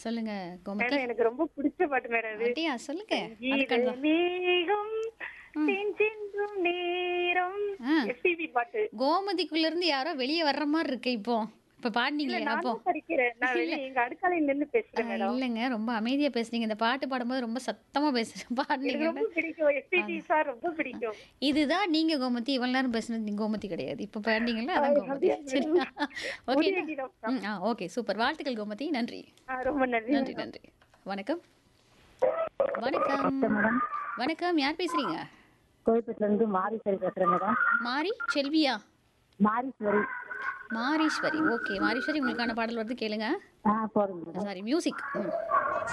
சொல்லுங்க கோமதி மேடம் எனக்கு ரொம்ப பிடிச்ச பாட்டு மேடம் அது அப்படியா சொல்லுங்க இது அதுக்கான மேகம் செஞ்சென்றும் நேரம் ஆ. எஸ்பிபி பாட்டு கோமதிக்குள்ள இருந்து யாரோ வெளியே வர்ற மாதிரி இருக்கு இப்போ இப்ப பாடினீங்களே நான் அப்போ தான் படிக்கிறேன் நான் வெளிய எங்க அடுக்காலையில நின்னு பேசுறேன் மேடம் இல்லைங்க ரொம்ப அமைதியா பேசுறீங்க இந்த பாட்டு பாடும்போது ரொம்ப சத்தமா பேசுறேன் எனக்கு பாடுனீங்க ரொம்ப பிடிக்கும் எஸ்பிபி சார் ரொம்ப பிடிக்கும் இதுதான் நீங்க கோமதி இவ்வளவு நேரம் பேசுனது நீங்க கோமதி கிடையாது இப்ப பாடினீங்கல்ல அதான் கோமதி சரியா ஓகே முடிவேண்டிதான். ஆ ஓகே சூப்பர் வாழ்த்துக்கள் கோமதி நன்றி ஆ, ரொம்ப நன்றி நன்றி நன்றி வணக்கம் வணக்கம் வணக்கம் யார் பேசுறீங்க கோயம்பேட்டில இருந்து மாரீஸ்வரி பேசுறேன் மேடம் மாரி செல்வியா மாரீஸ்வரி மாரீஸ்வரி ஓகே மாரீஸ்வரி உங்களுக்கான பாடல் வருது கேளுங்க ஆ போதும் மேடம் சாரி மியூசிக் ம்